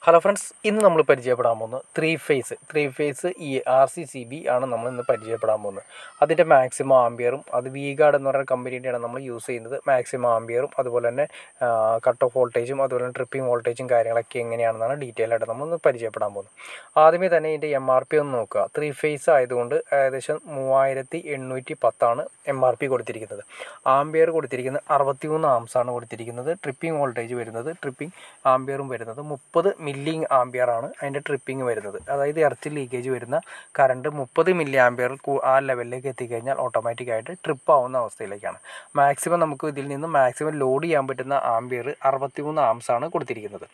hello friends ഇന്ന് നമ്മൾ പരിചയപ്പെടാൻ പോകുന്നത് ത്രീ ഫേസ് ത്രീ ഫേസ് ഈ ആർ സി സി ബി ആണ് നമ്മൾ ഇന്ന് പരിചയപ്പെടാൻ പോകുന്നത് അതിൻ്റെ മാക്സിമം ആംബിയറും അത് വി ഗാർഡ് എന്ന് പറയുന്ന കമ്പനീൻ്റെയാണ് നമ്മൾ യൂസ് ചെയ്യുന്നത് മാക്സിമം ആംബിയറും അതുപോലെ തന്നെ കട്ട് ഓഫ് വോൾട്ടേജും അതുപോലെ തന്നെ ട്രിപ്പിംഗ് വോൾട്ടേജും കാര്യങ്ങളൊക്കെ എങ്ങനെയാണെന്നാണ് ഡീറ്റെയിൽ ആയിട്ട് നമ്മൾ ഇന്ന് പരിചയപ്പെടാൻ പോകുന്നത് ആദ്യമേ തന്നെ ഇതിൻ്റെ എം ആർ പി ഒന്ന് നോക്കുക ത്രീ ഫേസ് ആയതുകൊണ്ട് ഏകദേശം മൂവായിരത്തി എണ്ണൂറ്റി പത്താണ് എം ആർ പി കൊടുത്തിരിക്കുന്നത് ആംബിയർ കൊടുത്തിരിക്കുന്നത് അറുപത്തിമൂന്ന് ആംസ് ആണ് കൊടുത്തിരിക്കുന്നത് ട്രിപ്പിംഗ് വോൾട്ടേജ് വരുന്നത് ട്രിപ്പിംഗ് ആംബിയറും വരുന്നത് മുപ്പത് മില്ലി ആംബിയർ ആണ് അതിൻ്റെ ട്രിപ്പിംഗ് വരുന്നത് അതായത് എർത്തിൽ ലീക്കേജ് വരുന്ന കറണ്ട് മുപ്പത് മില്ലി ആംബിയർ ആ ലെവലിലേക്ക് എത്തിക്കഴിഞ്ഞാൽ ഓട്ടോമാറ്റിക്കായിട്ട് ട്രിപ്പ് ആവുന്ന അവസ്ഥയിലേക്കാണ് മാക്സിമം നമുക്ക് ഇതിൽ നിന്ന് മാക്സിമം ലോഡ് ചെയ്യാൻ പറ്റുന്ന ആംബിയർ അറുപത്തിമൂന്ന് ആംസ് ആണ് കൊടുത്തിരിക്കുന്നത്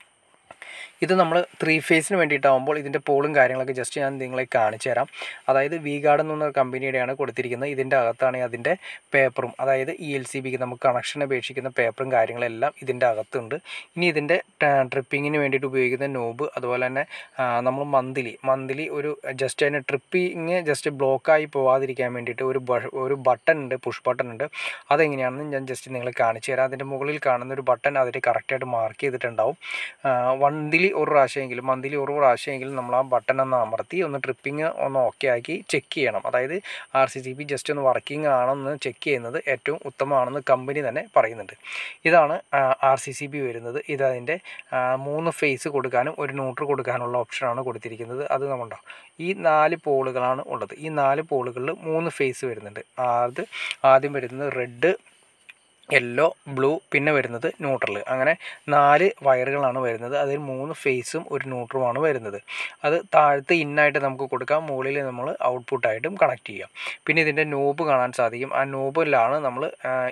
ഇത് നമ്മൾ ത്രീ ഫേസിന് വേണ്ടിയിട്ടാകുമ്പോൾ ഇതിൻ്റെ പോളും കാര്യങ്ങളൊക്കെ ജസ്റ്റ് ഞാൻ നിങ്ങളെ കാണിച്ചു തരാം അതായത് വി ഗാർഡ് എന്ന കമ്പനിയുടെയാണ് കൊടുത്തിരിക്കുന്നത് ഇതിൻ്റെ അകത്താണെങ്കിൽ അതിൻ്റെ പേപ്പറും അതായത് ഇ എൽ സി ബിക്ക് നമുക്ക് കണക്ഷൻ അപേക്ഷിക്കുന്ന പേപ്പറും കാര്യങ്ങളെല്ലാം ഇതിൻ്റെ അകത്തുണ്ട് ഇനി ഇതിൻ്റെ ട്രിപ്പിങ്ങിന് വേണ്ടിയിട്ട് ഉപയോഗിക്കുന്ന നോബ് അതുപോലെ തന്നെ നമ്മൾ മന്ത്ലി മന്ത്ലി ഒരു ജസ്റ്റ് അതിന് ട്രിപ്പിങ് ജസ്റ്റ് ബ്ലോക്കായി പോവാതിരിക്കാൻ വേണ്ടിയിട്ട് ഒരു ഒരു ബട്ടൺ ഉണ്ട് പുഷ് ബട്ടൺ ഉണ്ട് അതെങ്ങനെയാണെന്ന് ഞാൻ ജസ്റ്റ് നിങ്ങളെ കാണിച്ചു തരാം അതിൻ്റെ മുകളിൽ കാണുന്ന ഒരു ബട്ടൺ അതിൽ കറക്റ്റായിട്ട് മാർക്ക് ചെയ്തിട്ടുണ്ടാവും മന്ത്ലി ഒരു പ്രാവശ്യമെങ്കിലും മന്ത്ലി ഒരു പ്രാവശ്യമെങ്കിലും നമ്മൾ ആ ബട്ടൺ ഒന്ന് അമർത്തി ഒന്ന് ട്രിപ്പിംഗ് ഒന്ന് ഓക്കെ ആക്കി ചെക്ക് ചെയ്യണം അതായത് R C C B just ഒന്ന് വർക്കിംഗ് ആണെന്ന് ചെക്ക് ചെയ്യുന്നത് ഏറ്റവും ഉത്തമമാണെന്ന് കമ്പനി തന്നെ പറയുന്നുണ്ട് ഇതാണ് ആർ സി സി ബി വരുന്നത് ഇതതിൻ്റെ മൂന്ന് ഫേസ് കൊടുക്കാനും ഒരു ന്യൂട്രൽ കൊടുക്കാനുള്ള ഓപ്ഷനാണ് കൊടുത്തിരിക്കുന്നത് അത് നമ്മളുണ്ടോ ഈ നാല് പോളുകളാണ് ഉള്ളത് ഈ നാല് പോളുകളിൽ മൂന്ന് ഫേസ് വരുന്നുണ്ട് അത് ആദ്യം വരുന്നത് റെഡ് യെല്ലോ ബ്ലൂ പിന്നെ വരുന്നത് ന്യൂട്രൽ അങ്ങനെ നാല് വയറുകളാണ് വരുന്നത് അതിൽ മൂന്ന് ഫേസും ഒരു ന്യൂട്രുമാണ് വരുന്നത് അത് താഴത്ത് ഇന്നായിട്ട് നമുക്ക് കൊടുക്കാം മുകളിൽ നമ്മൾ ഔട്ട്പുട്ടായിട്ടും കണക്ട് ചെയ്യാം പിന്നെ ഇതിൻ്റെ നോബ് കാണാൻ സാധിക്കും ആ നോബിലാണ് നമ്മൾ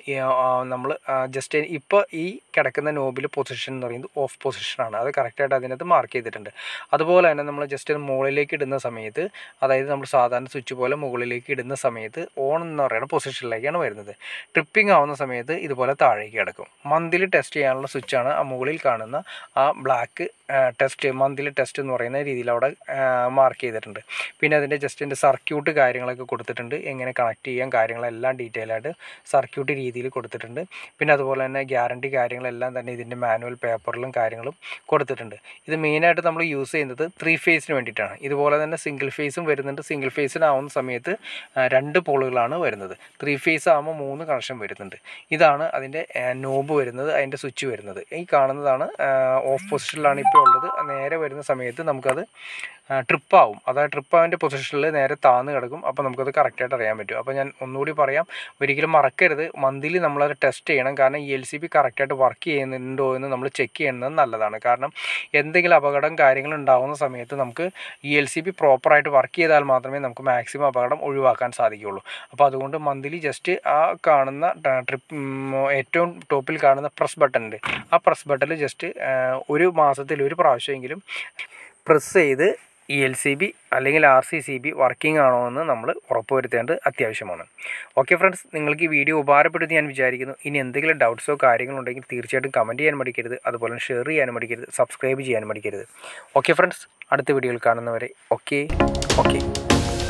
നമ്മൾ ജസ്റ്റ് ഇപ്പോൾ ഈ കിടക്കുന്ന നോബിൽ പൊസിഷൻ എന്ന് പറയുന്നത് ഓഫ് പൊസിഷനാണ് അത് കറക്റ്റായിട്ട് അതിനകത്ത് മാർക്ക് ചെയ്തിട്ടുണ്ട് അതുപോലെ തന്നെ നമ്മൾ ജസ്റ്റ് മുകളിലേക്ക് ഇടുന്ന സമയത്ത് അതായത് നമ്മൾ സാധാരണ സ്വിച്ച് പോലെ മുകളിലേക്ക് ഇടുന്ന സമയത്ത് ഓൺ എന്ന് പറയുന്ന പൊസിഷനിലേക്കാണ് വരുന്നത് ട്രിപ്പിംഗ് ആവുന്ന സമയത്ത് ഇതുപോലെ താഴേക്ക് കിടക്കും മന്ത്ലി ടെസ്റ്റ് ചെയ്യാനുള്ള സ്വിച്ചാണ് ആ മുകളിൽ കാണുന്ന ആ ബ്ലാക്ക് ടെസ്റ്റ് മന്ത്ലി ടെസ്റ്റ് എന്ന് പറയുന്ന രീതിയിൽ അവിടെ മാർക്ക് ചെയ്തിട്ടുണ്ട് പിന്നെ അതിൻ്റെ ജസ്റ്റ് എൻ്റെ സർക്യൂട്ട് കാര്യങ്ങളൊക്കെ കൊടുത്തിട്ടുണ്ട് എങ്ങനെ കണക്ട് ചെയ്യാൻ കാര്യങ്ങളെല്ലാം ഡീറ്റെയിൽ ആയിട്ട് സർക്യൂട്ട് രീതിയിൽ കൊടുത്തിട്ടുണ്ട് പിന്നെ അതുപോലെ തന്നെ ഗ്യാരണ്ടി കാര്യങ്ങളെല്ലാം തന്നെ ഇതിൻ്റെ മാനുവൽ പേപ്പറിലും കാര്യങ്ങളും കൊടുത്തിട്ടുണ്ട് ഇത് മെയിനായിട്ട് നമ്മൾ യൂസ് ചെയ്യുന്നത് ത്രീ ഫേസിന് വേണ്ടിയിട്ടാണ് ഇതുപോലെ തന്നെ സിംഗിൾ ഫേസും വരുന്നുണ്ട് സിംഗിൾ ഫേസിനാവുന്ന സമയത്ത് രണ്ട് പോളുകളാണ് വരുന്നത് ത്രീ ഫേസ് ആകുമ്പോൾ മൂന്ന് കണക്ഷൻ വരുന്നുണ്ട് ഇതാണ് അതിൻ്റെ നോബ് വരുന്നത് അതിൻ്റെ സ്വിച്ച് വരുന്നത് ഈ കാണുന്നതാണ് ഓഫ് പൊസിഷനിലാണ് ഇപ്പോൾ ഉള്ളത് നേരെ വരുന്ന സമയത്ത് നമുക്കത് ട്രിപ്പാവും അതായത് ട്രിപ്പ് അവൻ്റെ പൊസിഷനിൽ നേരെ താന്ന് കിടക്കും അപ്പോൾ നമുക്കത് കറക്റ്റായിട്ട് അറിയാൻ പറ്റും അപ്പോൾ ഞാൻ ഒന്നുകൂടി പറയാം ഒരിക്കലും മറക്കരുത് മന്ത്ലി നമ്മളത് ടെസ്റ്റ് ചെയ്യണം കാരണം ഇ എൽ സി ബി കറക്റ്റായിട്ട് വർക്ക് ചെയ്യുന്നുണ്ടോ എന്ന് നമ്മൾ ചെക്ക് ചെയ്യുന്നത് നല്ലതാണ് കാരണം എന്തെങ്കിലും അപകടം കാര്യങ്ങൾ ഉണ്ടാകുന്ന സമയത്ത് നമുക്ക് ഇ എൽ സി ബി പ്രോപ്പറായിട്ട് വർക്ക് ചെയ്താൽ മാത്രമേ നമുക്ക് മാക്സിമം അപകടം ഒഴിവാക്കാൻ സാധിക്കുകയുള്ളൂ അപ്പോൾ അതുകൊണ്ട് മന്ത്ലി ജസ്റ്റ് ആ കാണുന്ന ട്രിപ്പ് ഏറ്റവും ടോപ്പിൽ കാണുന്ന പ്രസ് ബട്ടൺ ഉണ്ട് ആ പ്രസ് ബട്ടണിൽ ജസ്റ്റ് ഒരു മാസത്തിൽ ഒരു പ്രാവശ്യമെങ്കിലും പ്രസ് ചെയ്ത് ഇ എൽ സി ബി അല്ലെങ്കിൽ R C C B working ആണോ എന്ന് നമ്മൾ ഉറപ്പുവരുത്തേണ്ടത് അത്യാവശ്യമാണ് ഓക്കെ ഫ്രണ്ട്സ് നിങ്ങൾക്ക് ഈ വീഡിയോ ഉപകാരപ്പെടുത്തി ഞാൻ വിചാരിക്കുന്നു ഇനി എന്തെങ്കിലും ഡൗട്ട്സോ കാര്യങ്ങളോ ഉണ്ടെങ്കിൽ തീർച്ചയായിട്ടും കമൻറ്റ് ചെയ്യാൻ മടിക്കരുത് അതുപോലെ ഷെയർ ചെയ്യാനും മടിക്കരുത് സബ്സ്ക്രൈബ് ചെയ്യാനും മടിക്കരുത് ഓക്കെ ഫ്രണ്ട്സ് അടുത്ത വീഡിയോയിൽ കാണുന്നവരെ ഓക്കെ ഓക്കെ